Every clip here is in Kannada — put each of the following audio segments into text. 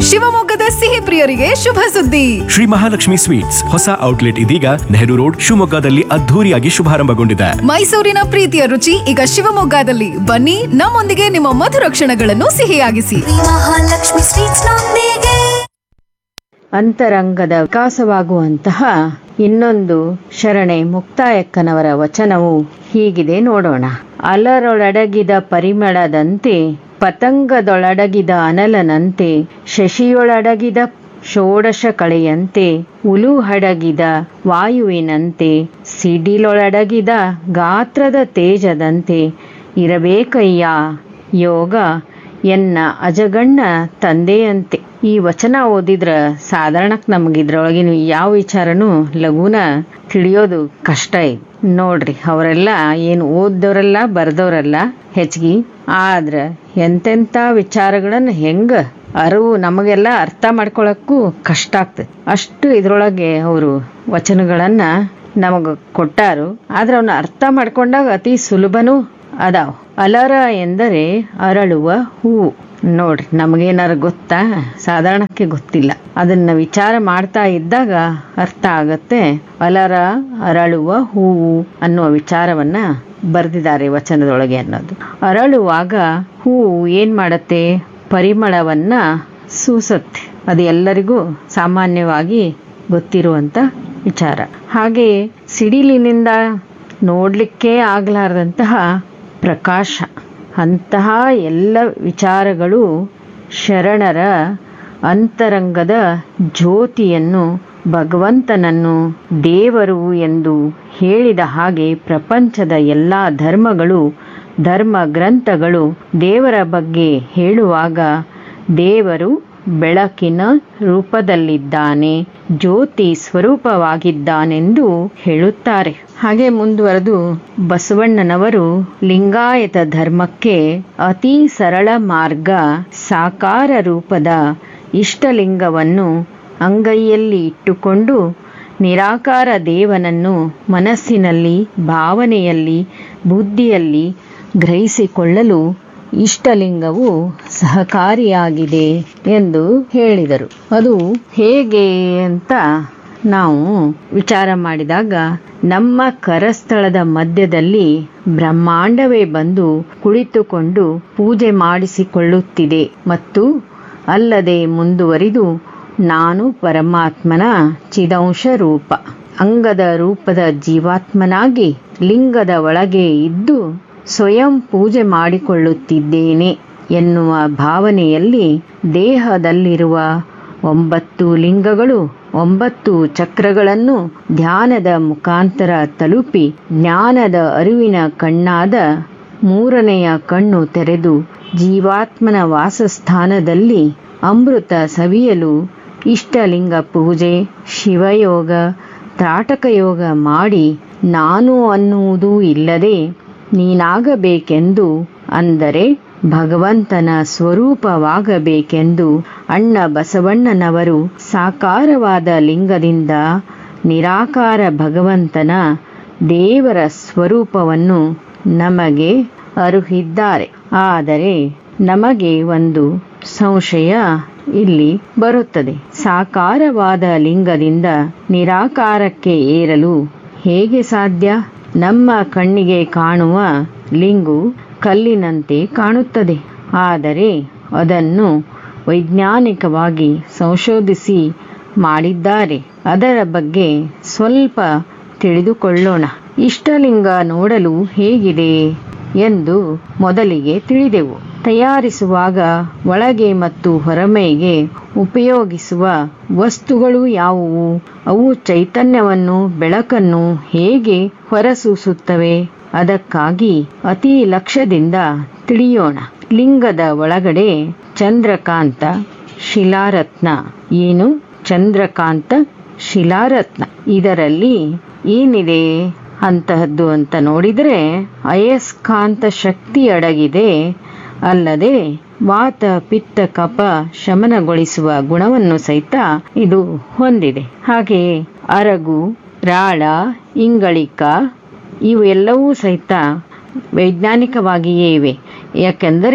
ಶಿವಮೊಗ್ಗದ ಸಿಹಿ ಪ್ರಿಯರಿಗೆ ಶುಭ ಸುದ್ದಿ ಶ್ರೀ ಮಹಾಲಕ್ಷ್ಮಿ ಸ್ವೀಟ್ಸ್ ಹೊಸ ಔಟ್ಲೆಟ್ ಇದೀಗ ನೆಹರು ರೋಡ್ ಶಿವಮೊಗ್ಗದಲ್ಲಿ ಅದ್ಧೂರಿಯಾಗಿ ಶುಭಾರಂಭಗೊಂಡಿದೆ ಮೈಸೂರಿನ ಪ್ರೀತಿಯ ರುಚಿ ಈಗ ಶಿವಮೊಗ್ಗದಲ್ಲಿ ಬನ್ನಿ ನಮ್ಮೊಂದಿಗೆ ನಿಮ್ಮ ಮಧುರ ಕ್ಷಣಗಳನ್ನು ಸಿಹಿಯಾಗಿಸಿ ಮಹಾಲಕ್ಷ್ಮಿ ಸ್ವೀಟ್ಸ್ ನೊಂದಿಗೆ ಅಂತರಂಗದ ವಿಕಾಸವಾಗುವಂತಹ ಇನ್ನೊಂದು ಶರಣೆ ಮುಕ್ತಾಯಕ್ಕನವರ ವಚನವು ಹೀಗಿದೆ ನೋಡೋಣ ಅಲರೊಳಡಗಿದ ಪರಿಮಳದಂತೆ ಪತಂಗದೊಳಡಗಿದ ಅನಲನಂತೆ ಶಶಿಯೊಳಡಗಿದ ಷೋಡಶ ಕಳೆಯಂತೆ ಉಲುಹಡಗಿದ ವಾಯುವಿನಂತೆ ಸಿಡಿಲೊಳಡಗಿದ ಗಾತ್ರದ ತೇಜದಂತೆ ಇರಬೇಕಯ್ಯ ಯೋಗ ಎನ್ನ ಅಜಗಣ್ಣ ತಂದೆಯಂತೆ ಈ ವಚನ ಓದಿದ್ರ ಸಾಧಾರಣಕ್ಕೆ ನಮ್ಗೆ ಇದ್ರೊಳಗಿನ ಯಾವ ವಿಚಾರನೂ ಲಘುನ ತಿಳಿಯೋದು ಕಷ್ಟ ಇದೆ ನೋಡ್ರಿ ಅವರೆಲ್ಲ ಏನು ಓದ್ದವರಲ್ಲ ಬರ್ದವರಲ್ಲ ಹೆಚ್ಚಿಗೆ ಆದ್ರ ಎಂತೆಂಥ ವಿಚಾರಗಳನ್ನ ಹೆಂಗ ಅರಿವು ನಮಗೆಲ್ಲ ಅರ್ಥ ಮಾಡ್ಕೊಳಕ್ಕೂ ಕಷ್ಟ ಆಗ್ತದೆ ಅಷ್ಟು ಇದ್ರೊಳಗೆ ಅವರು ವಚನಗಳನ್ನ ನಮಗ ಕೊಟ್ಟಾರು ಆದ್ರೆ ಅವನ್ನ ಅರ್ಥ ಮಾಡ್ಕೊಂಡಾಗ ಅತಿ ಸುಲಭನೂ ಅದಾವ ಅಲರ ಎಂದರೆ ಅರಳುವ ಹೂವು ನೋಡ್ರಿ ನಮಗೇನಾರು ಗೊತ್ತಾ ಸಾಧಾರಣಕ್ಕೆ ಗೊತ್ತಿಲ್ಲ ಅದನ್ನ ವಿಚಾರ ಮಾಡ್ತಾ ಇದ್ದಾಗ ಅರ್ಥ ಆಗತ್ತೆ ಅಲರ ಅರಳುವ ಹೂವು ಅನ್ನುವ ವಿಚಾರವನ್ನ ಬರೆದಿದ್ದಾರೆ ವಚನದೊಳಗೆ ಅನ್ನೋದು ಅರಳುವಾಗ ಹೂವು ಏನ್ ಮಾಡತ್ತೆ ಪರಿಮಳವನ್ನ ಸೂಸತ್ತೆ ಅದು ಎಲ್ಲರಿಗೂ ಸಾಮಾನ್ಯವಾಗಿ ಗೊತ್ತಿರುವಂತ ವಿಚಾರ ಹಾಗೆ ಸಿಡಿಲಿನಿಂದ ನೋಡ್ಲಿಕ್ಕೆ ಆಗ್ಲಾರ್ದಂತಹ ಪ್ರಕಾಶ ಅಂತಹ ಎಲ್ಲ ವಿಚಾರಗಳು ಶರಣರ ಅಂತರಂಗದ ಜ್ಯೋತಿಯನ್ನು ಭಗವಂತನನ್ನು ದೇವರು ಎಂದು ಹೇಳಿದ ಹಾಗೆ ಪ್ರಪಂಚದ ಎಲ್ಲ ಧರ್ಮಗಳು ಧರ್ಮ ಗ್ರಂಥಗಳು ದೇವರ ಬಗ್ಗೆ ಹೇಳುವಾಗ ದೇವರು ಬೆಳಕಿನ ರೂಪದಲ್ಲಿದ್ದಾನೆ ಜ್ಯೋತಿ ಸ್ವರೂಪವಾಗಿದ್ದಾನೆಂದು ಹೇಳುತ್ತಾರೆ ಹಾಗೆ ಮುಂದುವರೆದು ಬಸವಣ್ಣನವರು ಲಿಂಗಾಯತ ಧರ್ಮಕ್ಕೆ ಅತಿ ಸರಳ ಮಾರ್ಗ ಸಾಕಾರ ರೂಪದ ಇಷ್ಟಲಿಂಗವನ್ನು ಅಂಗೈಯಲ್ಲಿ ಇಟ್ಟುಕೊಂಡು ನಿರಾಕಾರ ದೇವನನ್ನು ಮನಸ್ಸಿನಲ್ಲಿ ಭಾವನೆಯಲ್ಲಿ ಬುದ್ಧಿಯಲ್ಲಿ ಗ್ರಹಿಸಿಕೊಳ್ಳಲು ಇಷ್ಟಲಿಂಗವು ಸಹಕಾರಿಯಾಗಿದೆ ಎಂದು ಹೇಳಿದರು ಅದು ಹೇಗೆ ಅಂತ ನಾವು ವಿಚಾರ ಮಾಡಿದಾಗ ನಮ್ಮ ಕರಸ್ಥಳದ ಮಧ್ಯದಲ್ಲಿ ಬ್ರಹ್ಮಾಂಡವೇ ಬಂದು ಕುಳಿತುಕೊಂಡು ಪೂಜೆ ಮಾಡಿಸಿಕೊಳ್ಳುತ್ತಿದೆ ಮತ್ತು ಅಲ್ಲದೆ ಮುಂದುವರಿದು ನಾನು ಪರಮಾತ್ಮನ ಚಿದಂಶ ರೂಪ ಅಂಗದ ರೂಪದ ಜೀವಾತ್ಮನಾಗಿ ಲಿಂಗದ ಒಳಗೆ ಇದ್ದು ಸ್ವಯಂ ಪೂಜೆ ಮಾಡಿಕೊಳ್ಳುತ್ತಿದ್ದೇನೆ ಎನ್ನುವ ಭಾವನೆಯಲ್ಲಿ ದೇಹದಲ್ಲಿರುವ ಒಂಬತ್ತು ಲಿಂಗಗಳು ಒಂಬತ್ತು ಚಕ್ರಗಳನ್ನು ಧ್ಯಾನದ ಮುಖಾಂತರ ತಲುಪಿ ಜ್ಞಾನದ ಅರಿವಿನ ಕಣ್ಣಾದ ಮೂರನೆಯ ಕಣ್ಣು ತೆರೆದು ಜೀವಾತ್ಮನ ವಾಸಸ್ಥಾನದಲ್ಲಿ ಅಮೃತ ಸವಿಯಲು ಇಷ್ಟಲಿಂಗ ಪೂಜೆ ಶಿವಯೋಗ ತ್ರಾಟಕ ಯೋಗ ಮಾಡಿ ನಾನು ಅನ್ನುವುದೂ ಇಲ್ಲದೆ ನೀನಾಗಬೇಕೆಂದು ಅಂದರೆ ಭಗವಂತನ ಸ್ವರೂಪವಾಗಬೇಕೆಂದು ಅಣ್ಣ ಬಸವಣ್ಣನವರು ಸಾಕಾರವಾದ ಲಿಂಗದಿಂದ ನಿರಾಕಾರ ಭಗವಂತನ ದೇವರ ಸ್ವರೂಪವನ್ನು ನಮಗೆ ಅರುಹಿದ್ದಾರೆ ಆದರೆ ನಮಗೆ ಒಂದು ಸಂಶಯ ಇಲ್ಲಿ ಬರುತ್ತದೆ ಸಾಕಾರವಾದ ಲಿಂಗದಿಂದ ನಿರಾಕಾರಕ್ಕೆ ಏರಲು ಹೇಗೆ ಸಾಧ್ಯ ನಮ್ಮ ಕಣ್ಣಿಗೆ ಕಾಣುವ ಲಿಂಗು ಕಲ್ಲಿನಂತೆ ಕಾಣುತ್ತದೆ ಆದರೆ ಅದನ್ನು ವೈಜ್ಞಾನಿಕವಾಗಿ ಸಂಶೋಧಿಸಿ ಮಾಡಿದ್ದಾರೆ ಅದರ ಬಗ್ಗೆ ಸ್ವಲ್ಪ ತಿಳಿದುಕೊಳ್ಳೋಣ ಇಷ್ಟಲಿಂಗ ನೋಡಲು ಹೇಗಿದೆ ಎಂದು ಮೊದಲಿಗೆ ತಿಳಿದೆವು ತಯಾರಿಸುವಾಗ ಒಳಗೆ ಮತ್ತು ಹೊರಮೈಗೆ ಉಪಯೋಗಿಸುವ ವಸ್ತುಗಳು ಯಾವುವು ಅವು ಚೈತನ್ಯವನ್ನು ಬೆಳಕನ್ನು ಹೇಗೆ ಹೊರಸೂಸುತ್ತವೆ ಅದಕ್ಕಾಗಿ ಅತಿ ಲಕ್ಷ್ಯದಿಂದ ತಿಳಿಯೋಣ ಲಿಂಗದ ಒಳಗಡೆ ಚಂದ್ರಕಾಂತ ಶಿಲಾರತ್ನ ಏನು ಚಂದ್ರಕಾಂತ ಶಿಲಾರತ್ನ ಇದರಲ್ಲಿ ಏನಿದೆ ಅಂತಹದ್ದು ಅಂತ ನೋಡಿದರೆ ಅಯಸ್ಕಾಂತ ಶಕ್ತಿ ಅಡಗಿದೆ ಅಲ್ಲದೆ ವಾತ ಪಿತ್ತ ಕಪ ಶಮನಗೊಳಿಸುವ ಗುಣವನ್ನು ಸಹಿತ ಇದು ಹೊಂದಿದೆ ಹಾಗೆ ಅರಗು ರಾಳ ಇಂಗಳಿಕ ಇವು ಎಲ್ಲವೂ ಸಹಿತ ವೈಜ್ಞಾನಿಕವಾಗಿಯೇ ಇವೆ ಯಾಕೆಂದರೆ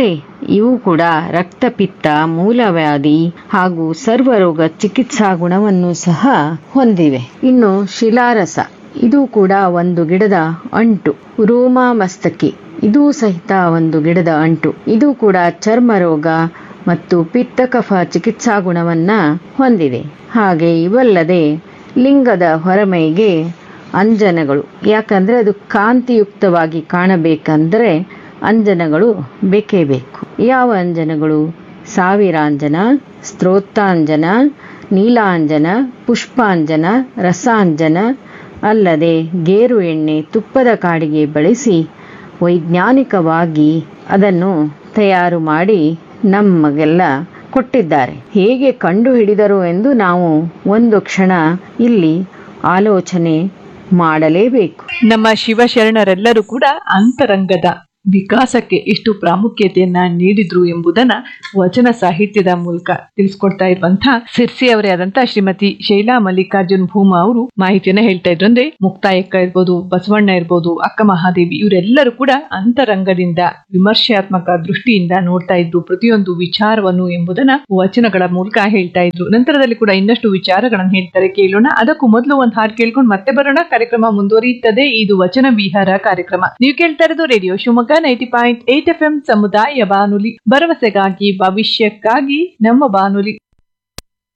ಇವು ಕೂಡ ರಕ್ತಪಿತ್ತ ಮೂಲವ್ಯಾಧಿ ಹಾಗೂ ಸರ್ವರೋಗ ಚಿಕಿತ್ಸಾ ಗುಣವನ್ನು ಸಹ ಹೊಂದಿವೆ ಇನ್ನು ಶಿಲಾರಸ ಇದು ಕೂಡ ಒಂದು ಗಿಡದ ಅಂಟು ರೂಮಾ ಮಸ್ತಕಿ ಇದು ಸಹಿತ ಒಂದು ಗಿಡದ ಅಂಟು ಇದು ಕೂಡ ಚರ್ಮ ರೋಗ ಮತ್ತು ಪಿತ್ತಕಫ ಚಿಕಿತ್ಸಾ ಗುಣವನ್ನ ಹೊಂದಿದೆ ಹಾಗೆ ಇವಲ್ಲದೆ ಲಿಂಗದ ಹೊರಮೈಗೆ ಅಂಜನಗಳು ಯಾಕಂದ್ರೆ ಅದು ಕಾಂತಿಯುಕ್ತವಾಗಿ ಕಾಣಬೇಕಂದ್ರೆ ಅಂಜನಗಳು ಬೇಕೇ ಬೇಕು ಯಾವ ಅಂಜನಗಳು ಸಾವಿರಾಂಜನ ಸ್ತೋತ್ರಾಂಜನ ನೀಲಾಂಜನ ಪುಷ್ಪಾಂಜನ ರಸಾಂಜನ ಅಲ್ಲದೆ ಗೇರು ಎಣ್ಣೆ ತುಪ್ಪದ ಕಾಡಿಗೆ ಬಳಸಿ ವೈಜ್ಞಾನಿಕವಾಗಿ ಅದನ್ನು ತಯಾರು ಮಾಡಿ ನಮಗೆಲ್ಲ ಕೊಟ್ಟಿದ್ದಾರೆ ಹೇಗೆ ಕಂಡು ಹಿಡಿದರು ಎಂದು ನಾವು ಒಂದು ಕ್ಷಣ ಇಲ್ಲಿ ಆಲೋಚನೆ ಮಾಡಲೇಬೇಕು ನಮ್ಮ ಶಿವಶರಣರೆಲ್ಲರೂ ಕೂಡ ಅಂತರಂಗದ ವಿಕಾಸಕ್ಕೆ ಎಷ್ಟು ಪ್ರಾಮುಖ್ಯತೆಯನ್ನ ನೀಡಿದ್ರು ಎಂಬುದನ್ನ ವಚನ ಸಾಹಿತ್ಯದ ಮೂಲಕ ತಿಳಿಸ್ಕೊಡ್ತಾ ಇರುವಂತಹ ಸಿರ್ಸಿ ಅವರೇ ಆದಂತಹ ಶ್ರೀಮತಿ ಶೈಲಾ ಮಲ್ಲಿಕಾರ್ಜುನ್ ಭೂಮಾ ಅವರು ಮಾಹಿತಿಯನ್ನ ಹೇಳ್ತಾ ಇದ್ರು ಅಂದ್ರೆ ಮುಕ್ತಾಯಕ್ಕ ಇರ್ಬೋದು ಬಸವಣ್ಣ ಇರ್ಬೋದು ಅಕ್ಕ ಮಹಾದೇವಿ ಇವರೆಲ್ಲರೂ ಕೂಡ ಅಂತರಂಗದಿಂದ ವಿಮರ್ಶಾತ್ಮಕ ದೃಷ್ಟಿಯಿಂದ ನೋಡ್ತಾ ಇದ್ರು ಪ್ರತಿಯೊಂದು ವಿಚಾರವನ್ನು ಎಂಬುದನ್ನ ವಚನಗಳ ಮೂಲಕ ಹೇಳ್ತಾ ಇದ್ರು ನಂತರದಲ್ಲಿ ಕೂಡ ಇನ್ನಷ್ಟು ವಿಚಾರಗಳನ್ನು ಹೇಳ್ತಾರೆ ಕೇಳೋಣ ಅದಕ್ಕೂ ಮೊದಲು ಒಂದು ಹಾಡು ಕೇಳ್ಕೊಂಡು ಮತ್ತೆ ಬರೋಣ ಕಾರ್ಯಕ್ರಮ ಮುಂದುವರಿಯುತ್ತದೆ ಇದು ವಚನ ವಿಹಾರ ಕಾರ್ಯಕ್ರಮ ನೀವು ಕೇಳ್ತಾ ಇರೋದು radio Shivamogga ninety point eight F M ಸಮುದಾಯ ಬಾನುಲಿ ಭರವಸೆಗಾಗಿ ಭವಿಷ್ಯಕ್ಕಾಗಿ ನಮ್ಮ ಬಾನುಲಿ